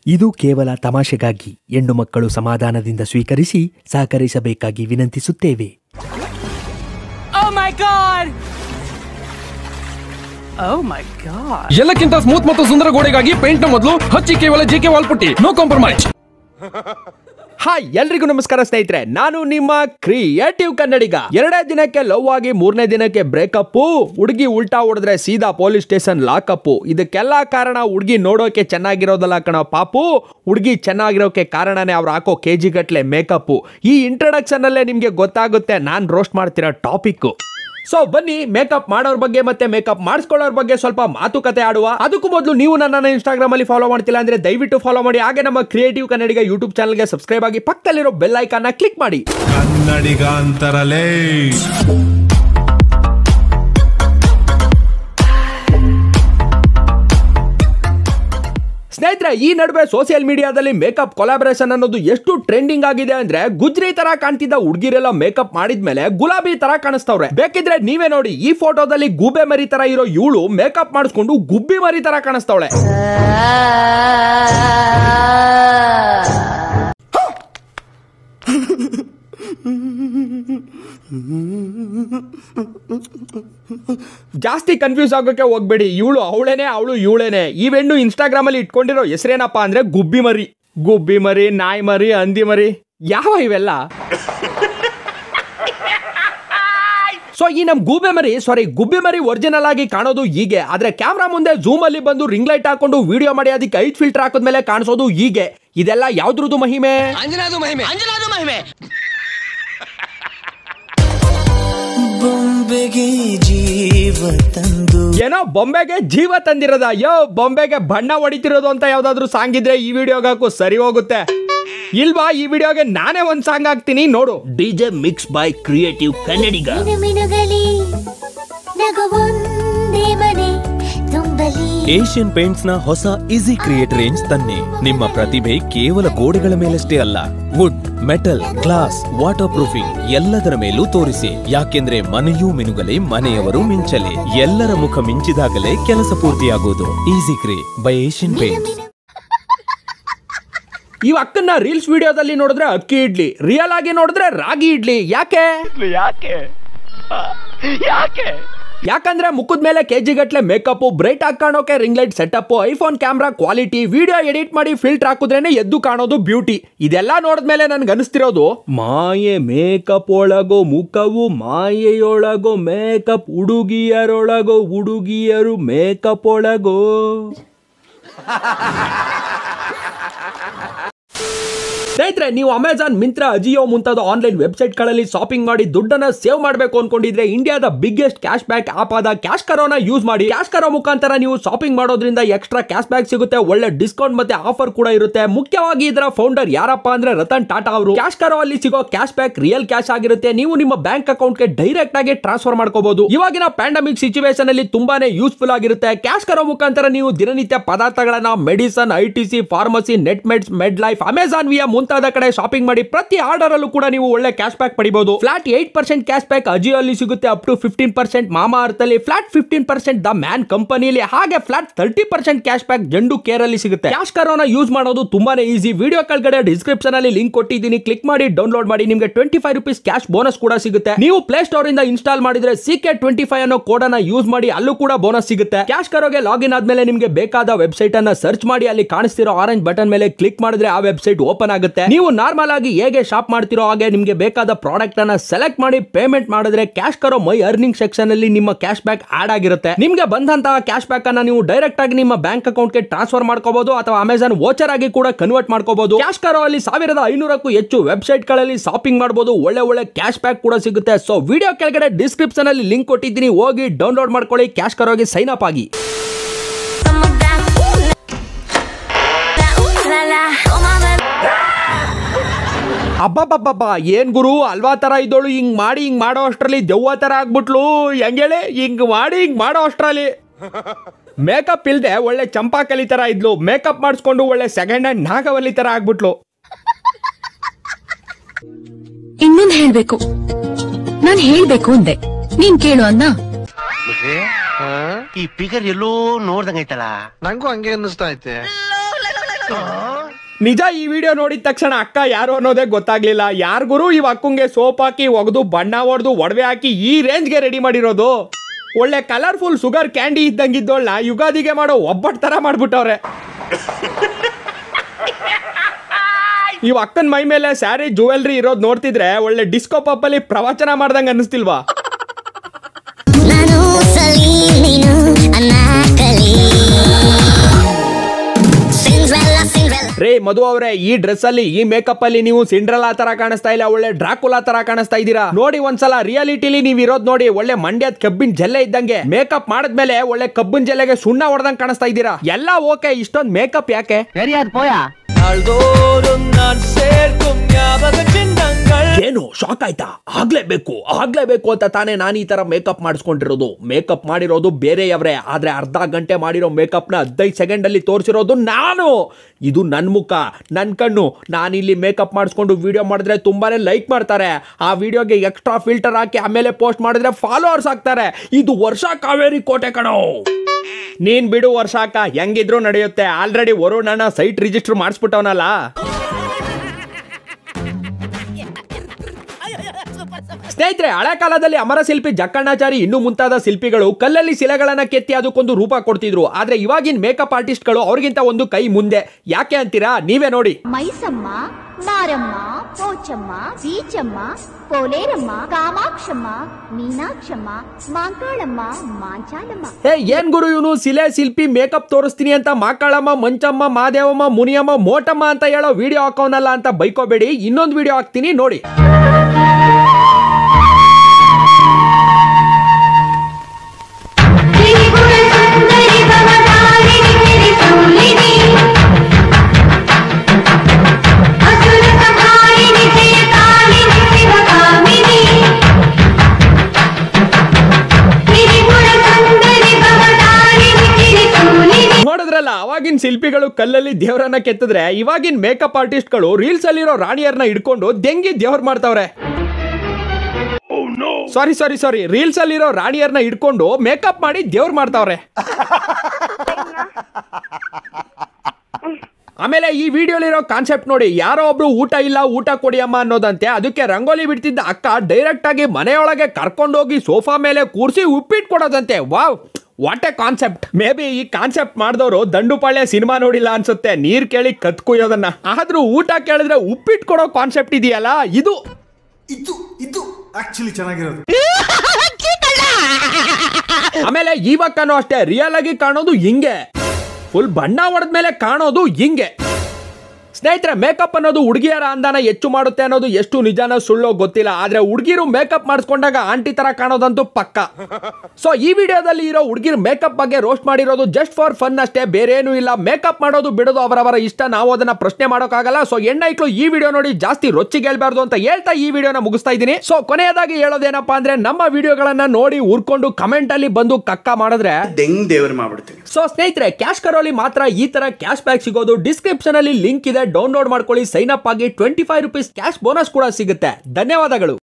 ಇದು ಕೇವಲ ತಮಾಷೆಗಾಗಿ ಹೆಣ್ಣು ಮಕ್ಕಳು ಸಮಾಧಾನದಿಂದ ಸ್ವೀಕರಿಸಿ ಸಹಕರಿಸಬೇಕಾಗಿ ವಿನಂತಿಸುತ್ತೇವೆ Oh my god! Oh my god. ಎಲ್ಲಕ್ಕಿಂತ ಸ್ಮೂತ್ ಮತ್ತು ಸುಂದರ ಗೋಡೆಗಾಗಿ ಪೇಂಟ್ ನ ಮೊದಲು ಹಚ್ಚಿ ಕೇವಲ JK wall putty no compromise hi ಎಲ್ರಿಗೂ ನಮಸ್ಕಾರ ಸ್ನೇಹಿತರೆ ನಾನು ನಿಮ್ಮ ಕ್ರಿಯೇಟಿವ್ ಕನ್ನಡಿಗ ಎರಡೇ ದಿನಕ್ಕೆ ಲವ್ ಆಗಿ ಮೂರನೇ ದಿನಕ್ಕೆ ಬ್ರೇಕಪ್ ಹುಡುಗಿ ಉಲ್ಟಾ ಹೊಡೆದ್ರೆ ಸೀದಾ ಪೊಲೀಸ್ ಸ್ಟೇಷನ್ ಲಾಕಪ್ ಇದಕ್ಕೆಲ್ಲ ಕಾರಣ ಹುಡುಗಿ ನೋಡೋಕೆ ಚೆನ್ನಾಗಿರೋದಲ್ಲ ಕಣ ಪಾಪು ಹುಡುಗಿ ಚೆನ್ನಾಗಿರೋಕೆ ಕಾರಣನೇ ಅವ್ರು ಹಾಕೋ ಕೆ ಜಿ ಗಟ್ಲೆ ಮೇಕಪ್ ಈ ಇಂಟ್ರಡಕ್ಷನ್ ಅಲ್ಲೇ ನಿಮ್ಗೆ ಗೊತ್ತಾಗುತ್ತೆ ನಾನ್ ರೋಸ್ಟ್ ಮಾಡ್ತಿರೋ ಟಾಪಿಕ್ ಸೊ ಬನ್ನಿ ಮೇಕಪ್ ಮಾಡೋರ್ ಬಗ್ಗೆ ಮತ್ತೆ ಮೇಕಪ್ ಮಾಡಿಸ್ಕೊಳ್ಳೋರ್ ಬಗ್ಗೆ ಸ್ವಲ್ಪ ಮಾತುಕತೆ ಆಡುವ ಅದಕ್ಕೂ ಮೊದಲು ನೀವು ನನ್ನನ್ನು ಇನ್ಸ್ಟಾಗ್ರಾಮ್ ಅಲ್ಲಿ ಫಾಲೋ ಮಾಡ್ತಿಲ್ಲ ಅಂದ್ರೆ ದಯವಿಟ್ಟು ಫಾಲೋ ಮಾಡಿ ಹಾಗೆ ನಮ್ಮ ಕ್ರಿಯೇಟಿವ್ ಕನ್ನಡಿಗ ಯೂಟ್ಯೂಬ್ ಚಾನಲ್ಗೆ ಸಬ್ಸ್ಕ್ರೈಬ್ ಆಗಿ ಪಕ್ಕದಲ್ಲಿರೋ ಬೆಲ್ ಐಕಾನ್ ಕ್ಲಿಕ್ ಮಾಡಿ ಕನ್ನಡಿಗಾಂತರಲೇ ಸ್ನೇಹಿತರೆ ಈ ನಡುವೆ ಸೋಷಿಯಲ್ ಮೀಡಿಯಾದಲ್ಲಿ ಮೇಕಪ್ ಕೊಲಾಬರೇಷನ್ ಅನ್ನೋದು ಎಷ್ಟು ಟ್ರೆಂಡಿಂಗ್ ಆಗಿದೆ ಅಂದ್ರೆ ಗುಜ್ರಿ ತರ ಕಾಣ್ತಿದ್ದ ಹುಡುಗಿರೆಲ್ಲ ಮೇಕಪ್ ಮಾಡಿದ್ಮೇಲೆ ಗುಲಾಬಿ ತರ ಕಾಣಿಸ್ತವ್ರೆ ಬೇಕಿದ್ರೆ ನೀವೇ ನೋಡಿ ಈ ಫೋಟೋದಲ್ಲಿ ಗೂಬೆ ಮರಿ ತರ ಇರೋ ಇವಳು ಮೇಕಪ್ ಮಾಡಿಸ್ಕೊಂಡು ಗುಬ್ಬಿ ಮರಿ ತರ ಕಾಣಿಸ್ತವಳೆ ಜಾಸ್ತಿ ಕನ್ಫ್ಯೂಸ್ ಆಗೋಕೆ ಹೋಗ್ಬೇಡಿ ಇವಳು ಅವಳೇನೆ ಅವಳು ಇವಳೇನೆ ಈ ಹೆಣ್ಣು ಇನ್ಸ್ಟಾಗ್ರಾಮ್ ಅಲ್ಲಿ ಇಟ್ಕೊಂಡಿರೋ ಹೆಸರೇನಪ್ಪ ಅಂದ್ರೆ ಗುಬ್ಬಿ ಮರಿ ಗುಬ್ಬಿ ಮರಿ ನಾಯಿ ಮರಿ ಹಂದಿ ಮರಿ ಯಾವ ಇವೆಲ್ಲ ಸೊ ಈ ನಮ್ ಗೂಬೆ ಮರಿ ಸಾರಿ ಗುಬ್ಬಿ ಮರಿ ಒರಿಜಿನಲ್ ಆಗಿ ಕಾಣೋದು ಹೀಗೆ ಆದ್ರೆ ಕ್ಯಾಮ್ರಾ ಮುಂದೆ ಝೂಮ್ ಅಲ್ಲಿ ಬಂದು ರಿಂಗ್ ಲೈಟ್ ಹಾಕೊಂಡು ವಿಡಿಯೋ ಮಾಡಿ ಅದಕ್ಕೆ ಐಟ್ ಫಿಲ್ಟರ್ ಹಾಕಿದ್ಮೇಲೆ ಕಾಣಿಸೋದು ಹೀಗೆ ಇದೆಲ್ಲ ಯಾವ್ದ್ರದ್ದು ಮಹಿಮೆ ಬೊಂಬೆಗೆ ಜೀವ ತಂದು ಏನೋ ಬೊಂಬೆಗೆ ಜೀವ ತಂದಿರೋದ ಅಯ್ಯೋ ಬೊಂಬೆಗೆ ಬಣ್ಣ ಹೊಡಿತಿರೋದು ಅಂತ ಯಾವ್ದಾದ್ರು ಸಾಂಗ್ ಇದ್ರೆ ಈ ವಿಡಿಯೋಗೆ ಹಾಕು ಸರಿ ಹೋಗುತ್ತೆ ಇಲ್ವಾ ಈ ವಿಡಿಯೋಗೆ ನಾನೇ ಒಂದ್ ಸಾಂಗ್ ಹಾಕ್ತೀನಿ ನೋಡು DJ mix by creative Kannadiga ಮಿನುಮಿನುಗಲಿ ನಗುವೊಂದೇ ಮನೆ ತುಂಬಲಿ ಏಷ್ಯನ್ ಪೇಂಟ್ಸ್ ನ ಹೊಸ ಈಸಿ ಕ್ರಿಯೇಟ್ ರೇಂಜ್ ತನ್ನಿ ನಿಮ್ಮ ಪ್ರತಿಭೆ ಕೇವಲ ಗೋಡೆಗಳ ಮೇಲಷ್ಟೇ ಅಲ್ಲ wood metal glass waterproofing ಎಲ್ಲದರ ಮೇಲೂ ತೋರಿಸಿ ಯಾಕೆಂದ್ರೆ ಮನೆಯೂ ಮಿನುಗಲಿ ಮನೆಯವರು ಮಿಂಚಲಿ ಎಲ್ಲರ ಮುಖ ಮಿಂಚಿದಾಗಲೇ ಕೆಲಸ ಪೂರ್ತಿಯಾಗುವುದು ಈಸಿ ಕ್ರೇ ಬೈ ಏಷ್ಯನ್ ಪೇಂಟ್ಸ್ ಈ ಅಕ್ಕನ್ನ ರೀಲ್ಸ್ ವಿಡಿಯೋದಲ್ಲಿ ನೋಡಿದ್ರೆ ಅಕ್ಕಿ ಇಡ್ಲಿ ರಿಯಲ್ ಆಗಿ ನೋಡಿದ್ರೆ ರಾಗಿ ಇಡ್ಲಿ ಯಾಕೆ ಯಾಕಂದ್ರೆ ಮುಖದ ಮೇಲೆ ಕೆಜಿ ಗಟ್ಲೆ ಮೇಕಪ್ ಬ್ರೈಟ್ ಆಗಿ ಕಾಣೋಕೆ ring light setup iPhone camera quality video edit ಮಾಡಿ ಫಿಲ್ಟರ್ ಹಾಕಿದ್ರೇನೆ ಎದ್ದು ಕಾಣೋದು ಬ್ಯೂಟಿ ಇದೆಲ್ಲ ನೋಡಿದ್ಮೇಲೆ ನನ್ಗೆ ಅನಿಸ್ತಿರೋದು ಮಾಯೆ ಮೇಕಪ್ ಒಳಗೋ ಮುಖವು ಮಾಯೆಯೊಳಗೋ ಮೇಕಪ್ ಹುಡುಗಿಯರೊಳಗೋ ಹುಡುಗಿಯರು ಮೇಕಪ್ ಒಳಗೋ ಸ್ನೇಹಿತರೆ ನೀವು ಅಮೆಜಾನ್ ಮಿಂತ್ರ ಅಜಿಯೋ ಮುಂತಾದ ಆನ್ಲೈನ್ ವೆಬ್ಸೈಟ್ಗಳಲ್ಲಿ ಶಾಪಿಂಗ್ ಮಾಡಿ ದುಡ್ಡನ್ನ ಸೇವ್ ಮಾಡಬೇಕು ಅನ್ಕೊಂಡಿದ್ರೆ ಇಂಡಿಯಾದ ಬಿಗ್ಗೆಸ್ಟ್ ಕ್ಯಾಶ್ ಬ್ಯಾಕ್ ಆಪ್ ಆದ ಕ್ಯಾಶ್ ಕರೋನ ಯೂಸ್ ಮಾಡಿ ಕ್ಯಾಶ್ ಕರೋ ಮುಖಾಂತರ ನೀವು ಶಾಪಿಂಗ್ ಮಾಡೋದ್ರಿಂದ ಎಕ್ಸ್ಟ್ರಾ ಕ್ಯಾಶ್ ಬ್ಯಾಕ್ ಸಿಗುತ್ತೆ ಒಳ್ಳೆ ಡಿಸ್ಕೌಂಟ್ ಮತ್ತೆ ಆಫರ್ ಕೂಡ ಇರುತ್ತೆ ಮುಖ್ಯವಾಗಿ ಇದರ ಫೌಂಡರ್ ಯಾರಪ್ಪ ಅಂದ್ರೆ ರತನ್ ಟಾಟಾ ಅವರು ಕ್ಯಾಶ್ ಕರೋ ಅಲ್ಲಿ ಸಿಗೋ ಕ್ಯಾಶ್ ಬ್ಯಾಕ್ ರಿಯಲ್ ಕ್ಯಾಶ್ ಆಗಿರುತ್ತೆ ನೀವು ನಿಮ್ಮ ಬ್ಯಾಂಕ್ ಅಕೌಂಟ್ಗೆ ಡೈರೆಕ್ಟ್ ಆಗಿ ಟ್ರಾನ್ಸ್ಫರ್ ಮಾಡ್ಕೋಬಹುದು ಇವಾಗಿನ ಪ್ಯಾಂಡಮಿಕ್ ಸಿಚುವೇಶನ್ ಅಲ್ಲಿ ತುಂಬಾನೇ ಯೂಸ್ಫುಲ್ ಆಗಿರುತ್ತೆ ಕ್ಯಾಶ್ ಕರೋ ಮುಖಾಂತರ ನೀವು ದಿನನಿತ್ಯ ಪದಾರ್ಥಗಳನ್ನ medicine I T C pharmacy Netmeds MedLife Amazon via ಮುಂತಾದ ಕಡೆ ಶಾಪಿಂಗ್ ಮಾಡಿ ಪ್ರತಿ ಆರ್ಡರ್ ಅಲ್ಲೂ ಕೂಡ ನೀವು ಒಳ್ಳೆ ಕ್ಯಾಶ್ ಬ್ಯಾಕ್ ಪಡಿಬಹುದು flat eight percent cash back Ajio ಅಲ್ಲಿ ಸಿಗುತ್ತೆ up to fifteen percent Mamaearth ಅಲ್ಲಿ flat fifteen percent the man ಕಂಪನಿಯಲ್ಲಿ ಹಾಗೆ flat thirty percent cash back Zandu care ಅಲ್ಲಿ ಸಿಗುತ್ತೆ ಕ್ಯಾಶ್ ಕರೋನ ಯೂಸ್ ಮಾಡೋದು ತುಂಬಾನೇ ಈಸಿ ವಿಡಿಯೋ ಕೆಳಗಡೆ ಡಿಸ್ಕ್ರಿಪ್ಷನ್ ಅಲ್ಲಿ ಲಿಂಕ್ ಕೊಟ್ಟಿದ್ದೀನಿ ಕ್ಲಿಕ್ ಮಾಡಿ ಡೌನ್ಲೋಡ್ ಮಾಡಿ ನಿಮಗೆ twenty five rupees cash bonus ಕೂಡ ಸಿಗುತ್ತೆ ನೀವು ಪ್ಲೇ ಸ್ಟೋರ್ ಇಂದ ಇನ್ಸ್ಟಾಲ್ ಮಾಡಿದ್ರೆ ಸಿ ಕೆ ಟ್ವೆಂಟಿ ಫೈವ್ ಅನ್ನೋ ಕೋಡ್ ಅನ್ನ ಯೂಸ್ ಮಾಡಿ ಅಲ್ಲೂ ಕೂಡ ಬೋನಸ್ ಸಿಗುತ್ತೆ ಕ್ಯಾಶ್ ಕರೋಗೆ ಲಾಗಿನ್ ಆದ್ಮೇಲೆ ನಿಮಗೆ ಬೇಕಾದ ವೆಬ್ಸೈಟ್ ಅನ್ನ ಸರ್ಚ್ ಮಾಡಿ ಅಲ್ಲಿ ಕಾಣಿಸ್ತಿರೋ ಆರೆಂಜ್ ಬಟನ್ ಮೇಲೆ ಕ್ಲಿಕ್ ಮಾಡಿದ್ರೆ ಆ ವೆಬ್ಸೈಟ್ ಓಪನ್ ಆಗುತ್ತೆ ನೀವು ನಾರ್ಮಲ್ ಆಗಿ ಹೇಗೆ ಶಾಪ್ ಮಾಡ್ತಿರೋ ಹಾಗೆ ನಿಮಗೆ ಬೇಕಾದ ಪ್ರಾಡಕ್ಟ್ ಅನ್ನ ಸೆಲೆಕ್ಟ್ ಮಾಡಿ ಪೇಮೆಂಟ್ ಮಾಡಿದ್ರೆ CashKaro my earning section ಅಲ್ಲಿ ನಿಮ್ಮ ಕ್ಯಾಶ್ ಬ್ಯಾಕ್ ಆಡ್ ಆಗಿರುತ್ತೆ ನಿಮಗೆ ಬಂದಂತಹ ಕ್ಯಾಶ್ ಬ್ಯಾಕ್ ಅನ್ನ ನೀವು ಡೈರೆಕ್ಟ್ ಆಗಿ ನಿಮ್ಮ ಬ್ಯಾಂಕ್ ಅಕೌಂಟ್ ಗೆ ಟ್ರಾನ್ಸ್ಫರ್ ಮಾಡ್ಕೋಬಹುದು ಅಥವಾ ಅಮೆಜಾನ್ ವೋಚರ್ ಆಗಿ ಕೂಡ ಕನ್ವರ್ಟ್ ಮಾಡ್ಕೋಬಹುದು ಕ್ಯಾಶ್ ಕರೋ ಅಲ್ಲಿ ಸಾವಿರದ ಐನೂರಕ್ಕೂ ಹೆಚ್ಚು ವೆಬ್ಸೈಟ್ ಗಳಲ್ಲಿ ಶಾಪಿಂಗ್ ಮಾಡಬಹುದು ಒಳ್ಳೆ ಒಳ್ಳೆ ಕ್ಯಾಶ್ ಬ್ಯಾಕ್ ಕೂಡ ಸಿಗುತ್ತೆ ಸೊ ವಿಡಿಯೋ ಕೆಳಗಡೆ ಡಿಸ್ಕ್ರಿಪ್ಷನ್ ಅಲ್ಲಿ ಲಿಂಕ್ ಕೊಟ್ಟಿದ್ದೀನಿ ಹೋಗಿ ಡೌನ್ಲೋಡ್ ಮಾಡ್ಕೊಳ್ಳಿ ಕ್ಯಾಶ್ ಕರೋಗೆ ಸೈನ್ ಅಪ್ ಆಗಿ ಅಬ್ಬಬ್ಬಬ್ಬ ಏನ್ ಗುರು ಅಲ್ವಾ ತರ ಇದ್ದೋಳು ಹಿಂಗ್ ಮಾಡಿ ಹಿಂಗ್ ಮಾಡೋ ಅಷ್ಟ್ರಲ್ಲಿ ದೆವ್ವ ತರ ಆಗ್ಬಿಟ್ಲು ಹೆಂಗೇಳಿ ಹಿಂಗ್ ಮಾಡಿ ಹಿಂಗ್ ಮಾಡೋ ಅಷ್ಟ್ರಲ್ಲಿ ಮೇಕಪ್ ಇಲ್ದೆ ಒಳ್ಳೆ ಚಂಪಾಕಲಿ ತರ ಇದ್ಲು ಮೇಕಪ್ ಮಾಡಿಸ್ಕೊಂಡು ಒಳ್ಳೆ ಸೆಕೆಂಡ್ ಹ್ಯಾಂಡ್ ನಾಗವಲ್ಲಿ ತರ ಆಗ್ಬಿಟ್ಲು ಇನ್ನೊಂದ್ ಹೇಳ್ಬೇಕು ನಾನ್ ಹೇಳ್ಬೇಕು ಅಂದೆ ನೀನ್ ಕೇಳು ಅನ್ನ ಈ ಫಿಗರ್ ಎಲ್ಲೋ ನೋಡ್ದಂಗೈತಲ್ಲ ನಂಗೂ ಹಂಗೆ ಅನ್ನಿಸ್ತಾ ಐತೆ ನಿಜ ಈ ವಿಡಿಯೋ ನೋಡಿದ ತಕ್ಷಣ ಅಕ್ಕ ಯಾರು ಅನ್ನೋದೇ ಗೊತ್ತಾಗ್ಲಿಲ್ಲ ಯಾರಿಗೂ ಈ ಅಕ್ಕಂಗೆ ಸೋಪ್ ಹಾಕಿ ಒಗೆದು ಬಣ್ಣ ಹೊಡೆದು ಒಡವೆ ಹಾಕಿ ಈ ರೇಂಜ್ಗೆ ರೆಡಿ ಮಾಡಿರೋದು ಒಳ್ಳೆ ಕಲರ್ಫುಲ್ ಶುಗರ್ ಕ್ಯಾಂಡಿ ಇದ್ದಂಗಿದ್ದೋಳ್ನ ಯುಗಾದಿಗೆ ಮಾಡೋ ಒಬ್ಬಟ್ಟು ತರ ಮಾಡ್ಬಿಟ್ಟವ್ರೆ ಇವ್ ಅಕ್ಕನ ಮೈ ಮೇಲೆ ಸ್ಯಾರಿ ಜುವೆಲ್ರಿ ಇರೋದು ನೋಡ್ತಿದ್ರೆ ಒಳ್ಳೆ ಡಿಸ್ಕೋ ಪಪ್ಪಲ್ಲಿ ಪ್ರವಚನ ಮಾಡ್ದಂಗ ಅನ್ನಿಸ್ತಿಲ್ವಾ ನಾನು ಸಲಿ ನೀನು ಅನಾಕಲಿ ಸಿಂಡ್ರೆಲ್ಲ ಸಿಂಡ್ರೆಲ್ಲ ರೇ ಮಧು ಅವರೇ ಈ ಡ್ರೆಸ್ ಅಲ್ಲಿ ಈ ಮೇಕಪ್ ಅಲ್ಲಿ ನೀವು ಸಿಂಡ್ರಲಾ ತರ ಕಾಣಿಸ್ತಾ ಇಲ್ಲ ಒಳ್ಳೆ ಡ್ರಾಕುಲಾ ತರ ಕಾಣಿಸ್ತಾ ಇದ್ದೀರಾ ನೋಡಿ ಒಂದ್ಸಲ ರಿಯಾಲಿಟಿಲಿ ನೀವ್ ಇರೋದ್ ನೋಡಿ ಒಳ್ಳೆ ಮಂಡ್ಯದ ಕಬ್ಬಿನ ಜಲ್ಲೆ ಇದ್ದಂಗೆ ಮೇಕಪ್ ಮಾಡಿದ್ಮೇಲೆ ಒಳ್ಳೆ ಕಬ್ಬಿನ ಜಲ್ಲೆಗೆ ಸುಣ್ಣ ಹೊಡೆದಂಗ್ ಕಾಣಿಸ್ತಾ ಇದ್ದೀರಾ ಎಲ್ಲ ಓಕೆ ಇಷ್ಟೊಂದ್ ಮೇಕಪ್ ಯಾಕೆ ಏನು ಶಾಕ್ ಆಯ್ತಾ ಆಗ್ಲೇಬೇಕು ಆಗ್ಲೇಬೇಕು ಅಂತ ತಾನೇ ನಾನು ಈ ತರ ಮೇಕಪ್ ಮಾಡಿಸ್ಕೊಂಡಿರೋದು ಮೇಕಪ್ ಮಾಡಿರೋದು ಬೇರೆಯವರೇ ಆದ್ರೆ ಅರ್ಧ ಗಂಟೆ ಮಾಡಿರೋ ಮೇಕಪ್ ನ ಹದಿನೈದು ಸೆಕೆಂಡ್ ಅಲ್ಲಿ ತೋರಿಸಿರೋದು ನಾನು ಇದು ನನ್ನ ಮುಖ ನನ್ನ ಕಣ್ಣು ನಾನಿಲ್ಲಿ ಮೇಕಪ್ ಮಾಡಿಸ್ಕೊಂಡು ವಿಡಿಯೋ ಮಾಡಿದ್ರೆ ತುಂಬಾನೇ ಲೈಕ್ ಮಾಡ್ತಾರೆ ಆ ವಿಡಿಯೋಗೆ ಎಕ್ಸ್ಟ್ರಾ ಫಿಲ್ಟರ್ ಹಾಕಿ ಆಮೇಲೆ ಪೋಸ್ಟ್ ಮಾಡಿದ್ರೆ ಫಾಲೋವರ್ಸ್ ಆಗ್ತಾರೆ ಇದು ವರ್ಷ ಕಾವೇರಿ ಕೋಟೆ ಕಣೋ ನೀನ್ ಬಿಡು ವರ್ಷಾಕ ಹೆಂಗಿದ್ರು ನಡೆಯುತ್ತೆ ಆಲ್ರೆಡಿ ವರುಣನ ಸೈಟ್ ರಿಜಿಸ್ಟರ್ ಮಾಡಿಸ್ಬಿಟ್ಟವನಲ್ಲ ಸ್ನೇಹಿತರೆ ಹಳೆ ಕಾಲದಲ್ಲಿ ಅಮರ ಶಿಲ್ಪಿ ಜಕ್ಕಣ್ಣಾಚಾರಿ ಇನ್ನು ಮುಂತಾದ ಶಿಲ್ಪಿಗಳು ಕಲ್ಲಲ್ಲಿ ಶಿಲೆಗಳನ್ನ ಕೆತ್ತಿ ಅದಕ್ಕೊಂದು ರೂಪ ಕೊಡ್ತಿದ್ರು ಆದ್ರೆ ಇವಾಗಿನ ಮೇಕಪ್ ಆರ್ಟಿಸ್ಟ್ಗಳು ಅವ್ರಿಗಿಂತ ಒಂದು ಕೈ ಮುಂದೆ ಯಾಕೆ ಅಂತೀರಾ ನೀವೇ ನೋಡಿ మైసమ్మ మారమ్మ పోచమ్మ బీచమ్మ పోలేరమ్మ కామాక్షమ్మ మీనాక్షమ్మ మాంకాళమ్మ మాంచాలమ్మ ಏ ಏನ್ ಗುರು ಇವನು ಶಿಲೆ ಶಿಲ್ಪಿ ಮೇಕಪ್ ತೋರಿಸ್ತೀನಿ ಅಂತ ಮಾಕಾಳಮ್ಮ ಮಂಚಮ್ಮ ಮಾದೇವಮ್ಮ ಮುನಿಯಮ್ಮ ಮೋಟಮ್ಮ ಅಂತ ಹೇಳೋ ವಿಡಿಯೋ ಹಾಕೋನಲ್ಲ ಅಂತ ಬೈಕೋಬೇಡಿ ಇನ್ನೊಂದು ವಿಡಿಯೋ ಹಾಕ್ತೀನಿ ನೋಡಿ ನೋಡಿದ್ರಲ್ಲ ಅವಾಗಿನ ಶಿಲ್ಪಿಗಳು ಕಲ್ಲಲ್ಲಿ ದೇವರನ್ನ ಕೆತ್ತಿದ್ರೆ ಇವಾಗಿನ ಮೇಕಪ್ ಆರ್ಟಿಸ್ಟ್ಗಳು ರೀಲ್ಸ್ ಅಲ್ಲಿರೋ ರಾಣಿಯರ್ನ ಹಿಡ್ಕೊಂಡು ದೆಂಗಿ ದೇವ್ರ ಮಾಡ್ತಾವ್ರೆ ಸಾರಿ ಸಾರಿ ಸಾರಿ ರೀಲ್ಸ್ ಅಲ್ಲಿರೋ ರಾಣಿಯರ್ನ ಹಿಡ್ಕೊಂಡು ಮೇಕಪ್ ಮಾಡಿ ದೇವ್ರ ಮಾಡ್ತಾವ್ರೆ ಆಮೇಲೆ ಈ ವಿಡಿಯೋಲಿರೋ ಕಾನ್ಸೆಪ್ಟ್ ನೋಡಿ ಯಾರೋ ಒಬ್ರು ಊಟ ಇಲ್ಲ ಊಟ ಕೊಡಿ ಅಮ್ಮ ಅನ್ನೋದಂತೆ ಅದಕ್ಕೆ ರಂಗೋಲಿ ಬಿಡ್ತಿದ್ದ ಅಕ್ಕ ಡೈರೆಕ್ಟ್ ಆಗಿ ಮನೆಯೊಳಗೆ ಕರ್ಕೊಂಡೋಗಿ ಸೋಫಾ ಮೇಲೆ ಕೂರಿಸಿ ಉಪ್ಪಿಟ್ಟು ಕೊಡೋದಂತೆ wow what a concept may be ಈ ಕಾನ್ಸೆಪ್ಟ್ ಮಾಡಿದವರು ದಂಡುಪಾಳ್ಯ ಸಿನಿಮಾ ನೋಡಿಲ್ಲ ಅನ್ಸುತ್ತೆ ನೀರ್ ಕೇಳಿ ಕತ್ ಕುಯ್ಯೋದನ್ನ ಆದ್ರೂ ಊಟ ಕೇಳಿದ್ರೆ ಉಪ್ಪಿಟ್ಟು ಕೊಡೋ ಕಾನ್ಸೆಪ್ಟ್ ಇದೆಯಲ್ಲ ಇದು ಇದು ಇದು ಆಕ್ಚುಲಿ ಚೆನ್ನಾಗಿರೋದು ಆಮೇಲೆ ಇವಾಗನೂ ಅಷ್ಟೇ ರಿಯಲ್ ಆಗಿ ಕಾಣೋದು ಹಿಂಗೆ ಫುಲ್ ಬಣ್ಣ ಹೊಡೆದ್ಮೇಲೆ ಕಾಣೋದು ಹಿಂಗೆ ಸ್ನೇಹಿತರೆ ಮೇಕಪ್ ಅನ್ನೋದು ಹುಡುಗಿಯರ ಅಂದಾನ ಹೆಚ್ಚು ಮಾಡುತ್ತೆ ಅನ್ನೋದು ಎಷ್ಟು ನಿಜಾನ ಸುಳ್ಳೋ ಗೊತ್ತಿಲ್ಲ ಆದ್ರೆ ಹುಡುಗಿರು ಮೇಕಪ್ ಮಾಡಿಸ್ಕೊಂಡಾಗ ಆಂಟಿ ತರ ಕಾಣೋದಂತೂ ಪಕ್ಕ ಸೊ ಈ ವಿಡಿಯೋದಲ್ಲಿ ಇರೋ ಹುಡುಗಿರ್ ಮೇಕಪ್ ಬಗ್ಗೆ ರೋಸ್ಟ್ ಮಾಡಿರೋದು ಜಸ್ಟ್ ಫಾರ್ ಫನ್ ಅಷ್ಟೇ ಬೇರೆ ಏನೂ ಇಲ್ಲ ಮೇಕಪ್ ಮಾಡೋದು ಬಿಡೋದು ಅವರವರ ಇಷ್ಟ ನಾವು ಅದನ್ನ ಪ್ರಶ್ನೆ ಮಾಡೋಕ್ಕಾಗಲ್ಲ ಸೊ ಹೆಣ್ಣೈಕ್ಳು ಈ ವಿಡಿಯೋ ನೋಡಿ ಜಾಸ್ತಿ ರೊಚ್ಚಿಗೆ ಹೇಳ್ಬಾರ್ದು ಅಂತ ಹೇಳ್ತಾ ಈ ವಿಡಿಯೋನ ಮುಗಿಸ್ತಾ ಇದ್ದೀನಿ ಸೊ ಕೊನೆಯದಾಗಿ ಹೇಳೋದೇನಪ್ಪಾ ಅಂದ್ರೆ ನಮ್ಮ ವಿಡಿಯೋಗಳನ್ನ ನೋಡಿ ಉರ್ಕೊಂಡು ಕಮೆಂಟ್ ಅಲ್ಲಿ ಬಂದು ಕಕ್ಕ ಮಾಡಿದ್ರೆ ದೆಂಗ್ ದೇವ್ರು ಮಾಡ್ಬಿಡ್ತೀನಿ ಸೊ ಸ್ನೇಹಿತರೆ ಕ್ಯಾಶ್ ಕರೋಲಿ ಮಾತ್ರ ಈ ತರ ಕ್ಯಾಶ್ ಬ್ಯಾಕ್ ಸಿಗೋದು ಡಿಸ್ಕ್ರಿಪ್ಷನ್ ಅಲ್ಲಿ ಲಿಂಕ್ ಇದೆ ಡೌನ್ಲೋಡ್ ಮಾಡ್ಕೊಳ್ಳಿ ಸೈನ್ ಅಪ್ ಆಗಿ twenty five rupees cash bonus ಕೂಡ ಸಿಗುತ್ತೆ ಧನ್ಯವಾದಗಳು